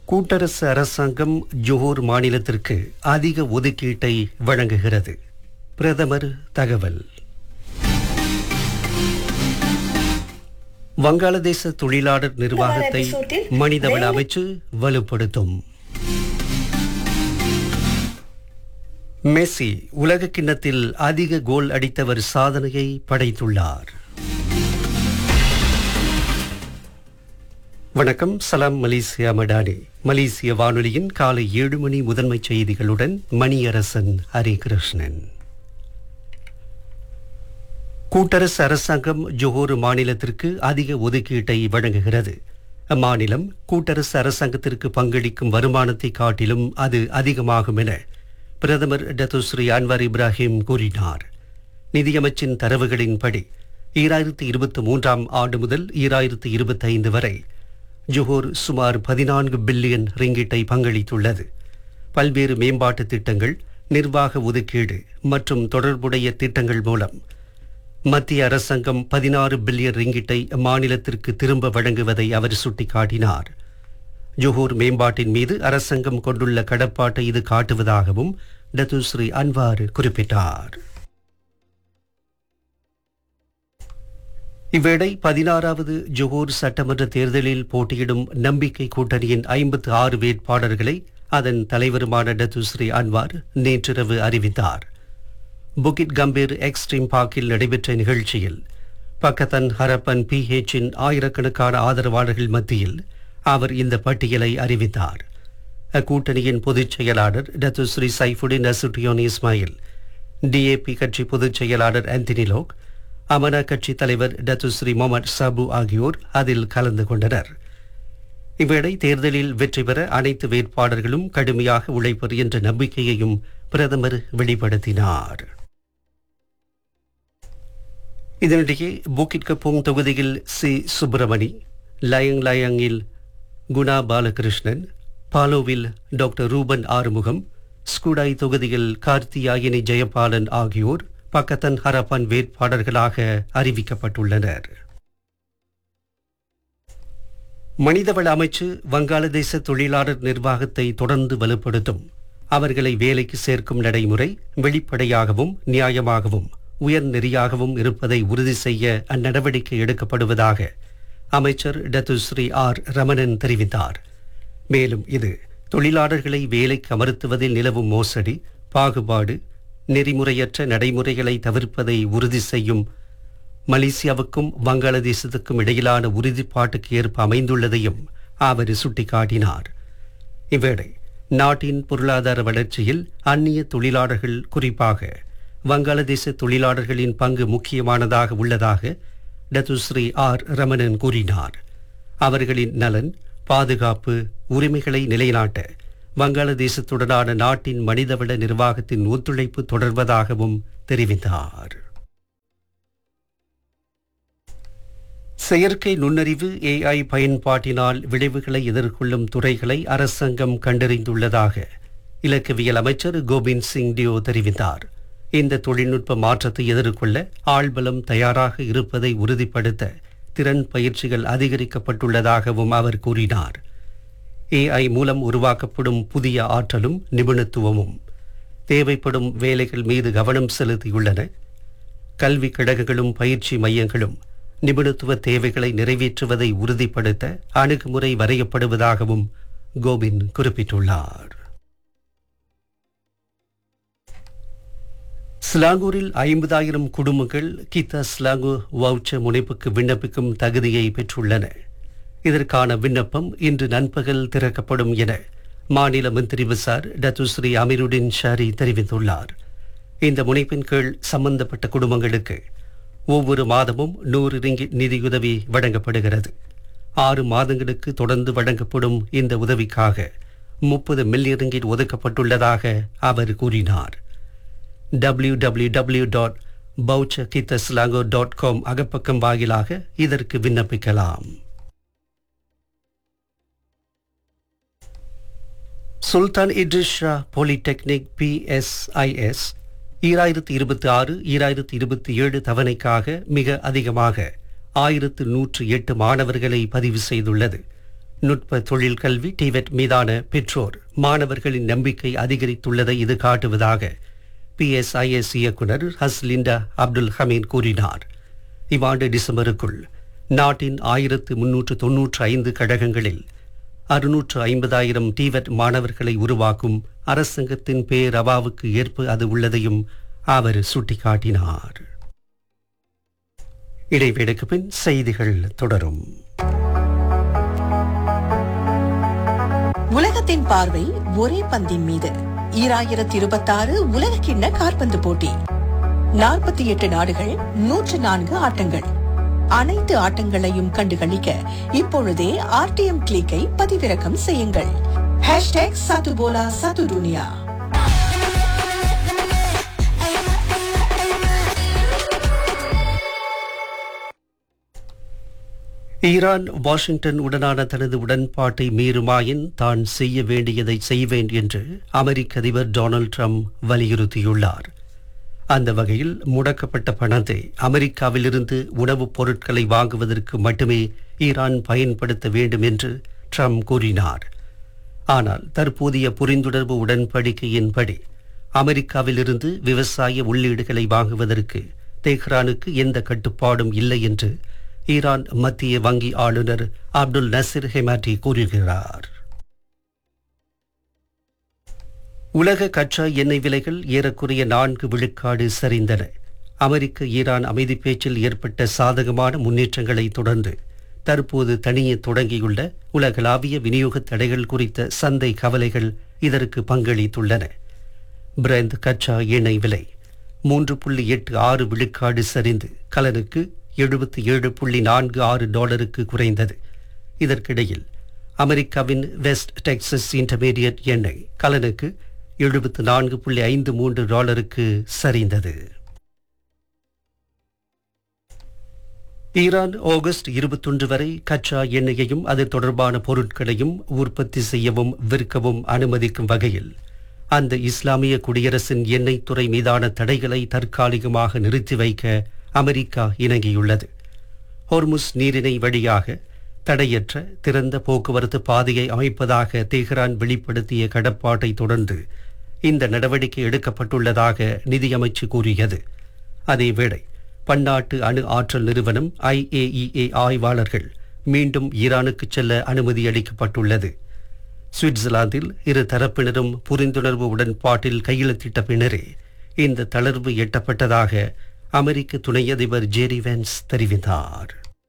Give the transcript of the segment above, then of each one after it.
கூட்டரசு அரசாங்கம் ஜோஹர் மாநிலத்திற்கு அதிக ஒதுக்கீட்டை வழங்குகிறது பிரதமர் தகவல் வங்காளதேச தொழிலாளர் நிர்வாகத்தை எபிசோடில் மனிதவள வேலை- அமைச்சு வலுப்படுத்தும் மெஸ்ஸி உலக கிண்ணத்தில் அதிக கோல் அடித்தவர் சாதனையை படைத்துள்ளார் வணக்கம் சலாம் மலேசியா மடானி மலேசிய வானொலியின் காலை ஏழு மணி முதன்மை செய்திகளுடன் மணியரசன் ஹரிகிருஷ்ணன் கூட்டரசு அரசாங்கம் ஜோஹர் மாநிலத்திற்கு அதிக ஒதுக்கீட்டை வழங்குகிறது அம்மாநிலம் கூட்டரசு அரசாங்கத்திற்கு பங்களிக்கும் வருமானத்தை காட்டிலும் அது அதிகமாகும் என பிரதமர் டத்துஸ்ரீ அன்வர் இப்ராஹிம் கூறினார் நிதியமைச்சின் தரவுகளின்படி ஈராயிரத்தி இருபத்தி மூன்றாம் ஆண்டு முதல் ஈராயிரத்தி இருபத்தைந்து வரை ஜோஹர் சுமார் பதினான்கு பில்லியன் ரிங்கிட்டை பங்களித்துள்ளது பல்வேறு மேம்பாட்டு திட்டங்கள் நிர்வாக ஒதுக்கீடு மற்றும் தொடர்புடைய திட்டங்கள் மூலம் மத்திய அரசாங்கம் பதினாறு பில்லியன் ரிங்கிட்டை மாநிலத்திற்கு திரும்ப வழங்குவதை அவர் சுட்டிக்காட்டினார் ஜோஹர் மேம்பாட்டின் மீது அரசாங்கம் கொண்டுள்ள கடப்பாட்டை இது காட்டுவதாகவும் டத்துஸ்ரீ அன்வார் குறிப்பிட்டார் இவ்வேளை பதினாறாவது ஜோஹர் சட்டமன்ற தேர்தலில் போட்டியிடும் நம்பிக்கை கூட்டணியின் ஐம்பத்து ஆறு வேட்பாளர்களை அதன் தலைவருமான டத்துஸ்ரீ அன்வார் நேற்றிரவு அறிவித்தார் புகிட் கம்பீர் எக்ஸ்ட்ரீம் பார்க்கில் நடைபெற்ற நிகழ்ச்சியில் பக்கத்தன் ஹரப்பன் பிஹெச்சின் ஆயிரக்கணக்கான ஆதரவாளர்கள் மத்தியில் அவர் இந்த பட்டியலை அறிவித்தார் அக்கூட்டணியின் பொதுச் செயலாளர் டத்துஸ்ரீ சைஃபுடின் அசுட்டியோன் இஸ்மாயில் டிஏபி கட்சி பொதுச் செயலாளர் ஆந்தனி லோக் அமனா கட்சி தலைவர் டத்துஸ்ரீ முகமது சாபு ஆகியோர் அதில் கலந்து கொண்டனர் இவ்வேளை தேர்தலில் வெற்றி பெற அனைத்து வேட்பாளர்களும் கடுமையாக உழைப்பர் என்ற நம்பிக்கையையும் பிரதமர் வெளிப்படுத்தினார் இதனிடையே புக்கிட் கப்போங் தொகுதியில் சி சுப்பிரமணி லயங் லயங்கில் குணா பாலகிருஷ்ணன் பாலோவில் டாக்டர் ரூபன் ஆறுமுகம் ஸ்குடாய் தொகுதியில் கார்த்தியாயினி ஜெயபாலன் ஆகியோர் பக்கத்தன் ஹரப்பன் வேட்பாளர்களாக அறிவிக்கப்பட்டுள்ளனர் மனிதவள அமைச்சு வங்காளதேச தொழிலாளர் நிர்வாகத்தை தொடர்ந்து வலுப்படுத்தும் அவர்களை வேலைக்கு சேர்க்கும் நடைமுறை வெளிப்படையாகவும் நியாயமாகவும் உயர் நெறியாகவும் இருப்பதை உறுதி செய்ய அந்நடவடிக்கை எடுக்கப்படுவதாக அமைச்சர் டத்துஸ்ரீ ஆர் ரமணன் தெரிவித்தார் மேலும் இது தொழிலாளர்களை வேலைக்கு அமர்த்துவதில் நிலவும் மோசடி பாகுபாடு நெறிமுறையற்ற நடைமுறைகளை தவிர்ப்பதை உறுதி செய்யும் மலேசியாவுக்கும் வங்காளதேசத்துக்கும் இடையிலான உறுதிப்பாட்டுக்கு ஏற்ப அமைந்துள்ளதையும் அவர் சுட்டிக்காட்டினார் இவ்வேளை நாட்டின் பொருளாதார வளர்ச்சியில் அந்நிய தொழிலாளர்கள் குறிப்பாக வங்காளதேச தொழிலாளர்களின் பங்கு முக்கியமானதாக உள்ளதாக டத்துஸ்ரீ ஆர் ரமணன் கூறினார் அவர்களின் நலன் பாதுகாப்பு உரிமைகளை நிலைநாட்ட வங்காளதேசத்துடனான நாட்டின் மனிதவள நிர்வாகத்தின் ஒத்துழைப்பு தொடர்வதாகவும் தெரிவித்தார் செயற்கை நுண்ணறிவு ஏஐ பயன்பாட்டினால் விளைவுகளை எதிர்கொள்ளும் துறைகளை அரசாங்கம் கண்டறிந்துள்ளதாக இலக்கவியல் அமைச்சர் கோபிந்த் சிங் டியோ தெரிவித்தார் இந்த தொழில்நுட்ப மாற்றத்தை எதிர்கொள்ள ஆள்பலம் தயாராக இருப்பதை உறுதிப்படுத்த திறன் பயிற்சிகள் அதிகரிக்கப்பட்டுள்ளதாகவும் அவர் கூறினார் ஏஐ மூலம் உருவாக்கப்படும் புதிய ஆற்றலும் நிபுணத்துவமும் தேவைப்படும் வேலைகள் மீது கவனம் செலுத்தியுள்ளன கல்வி கழகங்களும் பயிற்சி மையங்களும் நிபுணத்துவ தேவைகளை நிறைவேற்றுவதை உறுதிப்படுத்த அணுகுமுறை வரையப்படுவதாகவும் கோபின் குறிப்பிட்டுள்ளார் ஸ்லாங்கூரில் ஐம்பதாயிரம் குடும்பங்கள் கித்தா ஸ்லாங்கூ வவுச்சர் முனைப்புக்கு விண்ணப்பிக்கும் தகுதியை பெற்றுள்ளன இதற்கான விண்ணப்பம் இன்று நண்பகல் திறக்கப்படும் என மாநில மந்திரி விசார் டத்துஸ்ரீ அமீருடின் ஷாரி தெரிவித்துள்ளார் இந்த முனைப்பின் கீழ் சம்பந்தப்பட்ட குடும்பங்களுக்கு ஒவ்வொரு மாதமும் நூறு ரிங்கிட் நிதியுதவி வழங்கப்படுகிறது ஆறு மாதங்களுக்கு தொடர்ந்து வழங்கப்படும் இந்த உதவிக்காக முப்பது மில்லியன் ரிங்கிட் ஒதுக்கப்பட்டுள்ளதாக அவர் கூறினார் டபிள்யூ டபிள்யூ டபிள்யூ டாட் பவுச்சகித்தஸ்லாங்கோ டாட் காம் அகப்பக்கம் வாயிலாக இதற்கு விண்ணப்பிக்கலாம் Sultan Idris Shah polytechnic PSIS ஈராயிரத்து இருபத்தி ஆறு ஈராயிரத்து இருபத்தி ஏழு தவணைக்காக மிக அதிகமாக ஆயிரத்து நூற்று எட்டு மாணவர்களை பதிவு செய்துள்ளது நுட்ப தொழில் கல்வி டிவெட் மீதான பெற்றோர் மாணவர்களின் நம்பிக்கை அதிகரித்துள்ளதை இது காட்டுவதாக பிஎஸ்ஐஎஸ் இயக்குனர் ஹஸ்லிண்டா அப்துல் ஹமீன் கூறினார் இவ்வாண்டு டிசம்பருக்குள் நாட்டின் ஆயிரத்து முன்னூற்று தொன்னூற்று ஐந்து கழகங்களில் அறுநூற்று ஐம்பதாயிரம் டிவெட் மாணவர்களை உருவாக்கும் அரசாங்கத்தின் பேரவாவுக்கு ஏற்ப அது உள்ளதையும் அவர் சுட்டிக்காட்டினார் இடைவேளைக்கு பின் செய்திகள் தொடரும் உலகத்தின் பார்வை ஒரே பந்தின் மீது ஈராயிரத்தி இருபத்தாறு உலக கிண்ண காற்பந்து போட்டி நாற்பத்தி எட்டு நாடுகள் நூற்று நான்கு ஆட்டங்கள் அனைத்து ஆட்டங்களையும் கண்டுகளிக்க இப்பொழுதே ஆர்டிஎம் கிளிக்கை பதிவிறக்கம் செய்யுங்கள் ஹேஷ்டேக் சத்துபோலா சத்து துனியா ஈரான் வாஷிங்டன் உடனான தனது உடன்பாட்டை மீறுமாயின் தான் செய்ய வேண்டியதை செய்வேன் என்று அமெரிக்க அதிபர் டொனால்ட் ட்ரம்ப் வலியுறுத்தியுள்ளார் அந்த வகையில் முடக்கப்பட்ட பணத்தை அமெரிக்காவிலிருந்து உணவுப் பொருட்களை வாங்குவதற்கு மட்டுமே ஈரான் பயன்படுத்த வேண்டும் என்று ட்ரம்ப் கூறினார் ஆனால் தற்போதைய புரிந்துணர்வு உடன்படிக்கையின்படி அமெரிக்காவிலிருந்து விவசாய உள்ளீடுகளை வாங்குவதற்கு தெஹ்ரானுக்கு எந்த கட்டுப்பாடும் இல்லை என்று ஈரான் மத்திய வங்கி ஆளுநர் அப்துல் நசிர் ஹெமாட்டி கூறுகிறார் உலக கச்சா எண்ணெய் விலைகள் ஏறக்குறைய நான்கு விழுக்காடு சரிந்தன அமெரிக்க ஈரான் அமைதி பேச்சில் ஏற்பட்ட சாதகமான முன்னேற்றங்களை தொடர்ந்து தற்போது தனிய தொடங்கியுள்ள உலகளாவிய விநியோக தடைகள் குறித்த சந்தை கவலைகள் இதற்கு பங்களித்துள்ளன பிரெண்ட் கச்சா எண்ணெய் விலை மூன்று புள்ளி எட்டு ஆறு விழுக்காடு சரிந்து கலனுக்கு எழுபத்தி ஏழு புள்ளி நான்கு ஆறு டாலருக்கு குறைந்தது இதற்கிடையில் அமெரிக்காவின் வெஸ்ட் டெக்சஸ் இன்டர்மீடியட் எண்ணெய் கலனுக்கு எழுபத்து நான்கு புள்ளி ஐந்து மூன்று டாலருக்கு சரிந்தது ஈரான் ஆகஸ்ட் இருபத்தொன்று வரை கச்சா எண்ணெயையும் அது தொடர்பான பொருட்களையும் உற்பத்தி செய்யவும் விற்கவும் அனுமதிக்கும் வகையில் அந்த இஸ்லாமிய குடியரசின் எண்ணெய் துறை மீதான தடைகளை தற்காலிகமாக நிறுத்தி வைக்க அமெரிக்கா இணங்கியுள்ளது ஹோர்முஸ் நீரிணை வழியாக தடையற்ற திறந்த போக்குவரத்து பாதையை அமைப்பதாக தெஹ்ரான் வெளிப்படுத்திய கடப்பாட்டை தொடர்ந்து இந்த நடவடிக்கை எடுக்கப்பட்டுள்ளதாக நிதியமைச்சு கூறியது அதேவேளை பன்னாட்டு அணு ஆற்றல் நிறுவனம் ஐஏஇஏ ஆய்வாளர்கள் மீண்டும் ஈரானுக்கு செல்ல அனுமதி அளிக்கப்பட்டுள்ளது சுவிட்சர்லாந்தில் இரு தரப்பினரும் புரிந்துணர்வு உடன்பாட்டில் கையெழுத்திட்ட பின்னரே இந்த தளர்வு எட்டப்பட்டதாக அமெரிக்க துணை அதிபர் ஜேரி வென்ஸ் தெரிவித்தார்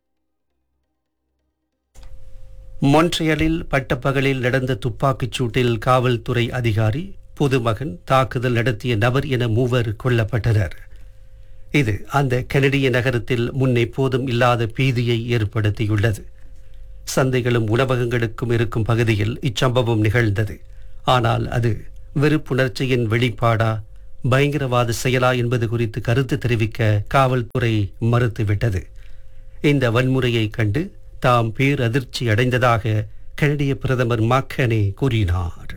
மொன்ட்ரியலில் பட்டப்பகலில் நடந்த துப்பாக்கிச் சூட்டில் காவல்துறை அதிகாரி பொதுமகன் தாக்குதல் நடத்திய நபர் என மூவர் கொல்லப்பட்டனர் இது அந்த கனடிய நகரத்தில் முன்னெப்போதும் இல்லாத பீதியை ஏற்படுத்தியுள்ளது சந்தைகளும் உணவகங்களுக்கும் இருக்கும் பகுதியில் இச்சம்பவம் நிகழ்ந்தது ஆனால் அது வெறுப்புணர்ச்சியின் வெளிப்பாடா பயங்கரவாத செயலா என்பது குறித்து கருத்து தெரிவிக்க காவல்துறை மறுத்துவிட்டது இந்த வன்முறையை கண்டு தாம் பேரதிர்ச்சி அடைந்ததாக கனடிய பிரதமர் மக்கனே கூறினார்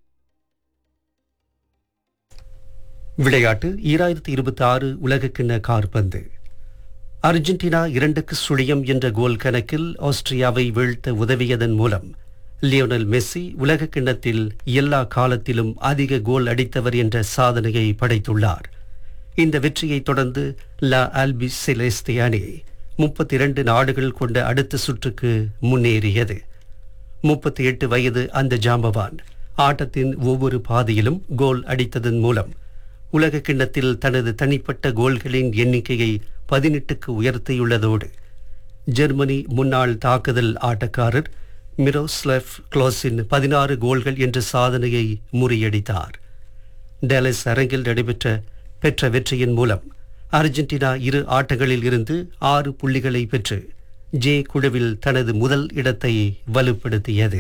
விளையாட்டு ஈராயிரத்தி இருபத்தி ஆறு உலகக்கிண்ண கார்பந்து அர்ஜென்டினா இரண்டுக்கு சுழியம் என்ற கோல் கணக்கில் ஆஸ்திரியாவை வீழ்த்த உதவியதன் மூலம் லியோனல் மெஸ்ஸி உலக கிண்ணத்தில் எல்லா காலத்திலும் அதிக கோல் அடித்தவர் என்ற சாதனையை படைத்துள்ளார் இந்த வெற்றியை தொடர்ந்து லா ஆல்பி செலேஸ்தே அணி முப்பத்தி இரண்டு நாடுகள் கொண்ட அடுத்த சுற்றுக்கு முன்னேறியது முப்பத்தி எட்டு வயது அந்த ஜாம்பவான் ஆட்டத்தின் ஒவ்வொரு பாதியிலும் கோல் அடித்ததன் மூலம் உலக கிண்ணத்தில் தனது தனிப்பட்ட கோல்களின் எண்ணிக்கையை பதினெட்டுக்கு உயர்த்தியுள்ளதோடு ஜெர்மனி முன்னாள் தாக்குதல் ஆட்டக்காரர் மிரோஸ்லெஃப் க்ளோஸின் பதினாறு கோல்கள் என்ற சாதனையை முறியடித்தார் டெலஸ் அரங்கில் நடைபெற்ற பெற்ற வெற்றியின் மூலம் அர்ஜென்டினா இரு ஆட்டங்களில் இருந்து ஆறு புள்ளிகளை பெற்று ஜே குழுவில் தனது முதல் இடத்தை வலுப்படுத்தியது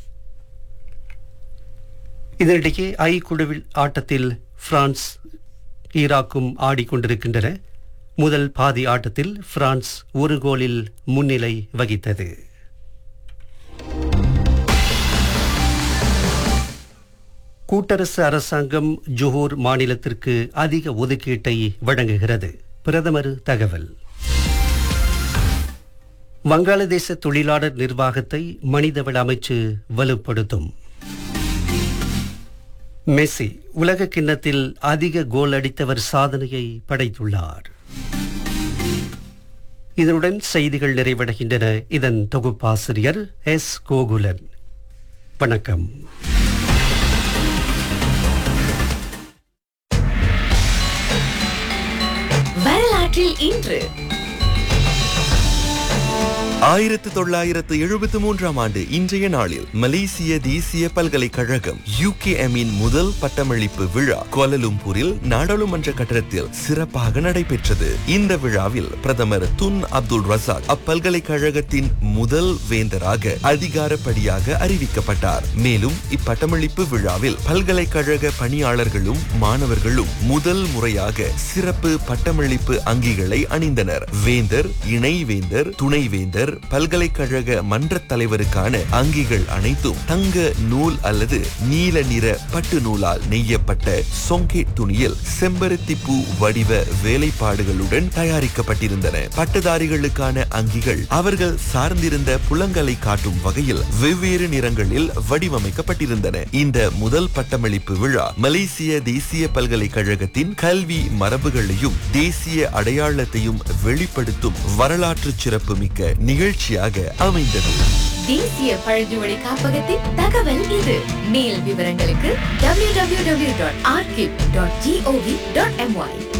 இதனிடையே ஐ குழுவில் ஆட்டத்தில் பிரான்ஸ் ஈராக்கும் ஆடிக்கொண்டிருக்கின்றன முதல் பாதி ஆட்டத்தில் பிரான்ஸ் ஒரு கோலில் முன்னிலை வகித்தது கூட்டரசு அரசாங்கம் ஜோஹர் மாநிலத்திற்கு அதிக ஒதுக்கீட்டை வழங்குகிறது பிரதமர் தகவல் வங்காளதேச தொழிலாளர் நிர்வாகத்தை மனிதவள அமைச்சு வலுப்படுத்தும் மெஸ்ஸி உலக கிண்ணத்தில் அதிக கோல் அடித்தவர் சாதனையை படைத்துள்ளார் இதனுடன் செய்திகள் நிறைவடைகின்றன இதன் தொகுப்பாசிரியர் எஸ் கோகுலன் வணக்கம் வரலாற்றில் இன்று ஆயிரத்து தொள்ளாயிரத்து எழுபத்து மூன்றாம் ஆண்டு இன்றைய நாளில் மலேசிய தேசிய பல்கலைக்கழகம் யூகேஎம் இன் முதல் பட்டமளிப்பு விழா கோலலும்பூரில் நாடாளுமன்ற கட்டடத்தில் சிறப்பாக நடைபெற்றது இந்த விழாவில் பிரதமர் துன் அப்துல் ரசாக் அப்பல்கலைக்கழகத்தின் முதல் வேந்தராக அதிகாரப்படியாக அறிவிக்கப்பட்டார் மேலும் இப்பட்டமளிப்பு விழாவில் பல்கலைக்கழக பணியாளர்களும் மாணவர்களும் முதல் முறையாக சிறப்பு பட்டமளிப்பு அங்கிகளை அணிந்தனர் வேந்தர் இணைவேந்தர் துணைவேந்தர் பல்கலைக்கழக மன்ற தலைவருக்கான அங்கிகள் அனைத்தும் தங்க நூல் அல்லது நீல நிற பட்டு நூலால் நெய்யப்பட்ட சொங்கே துணியில் செம்பருத்தி பூ வடிவ வேலைப்பாடுகளுடன் தயாரிக்கப்பட்டிருந்தன பட்டதாரிகளுக்கான அங்கிகள் அவர்கள் சார்ந்திருந்த புலங்களை காட்டும் வகையில் வெவ்வேறு நிறங்களில் வடிவமைக்கப்பட்டிருந்தன இந்த முதல் பட்டமளிப்பு விழா மலேசிய தேசிய பல்கலைக்கழகத்தின் கல்வி மரபுகளையும் தேசிய அடையாளத்தையும் வெளிப்படுத்தும் வரலாற்று சிறப்பு மிக்க நிகழ்ச்சியாக அமைந்தது தேசிய பழங்குடி காப்பகத்தின் தகவல் இது மேல் விவரங்களுக்கு www.archive.gov.my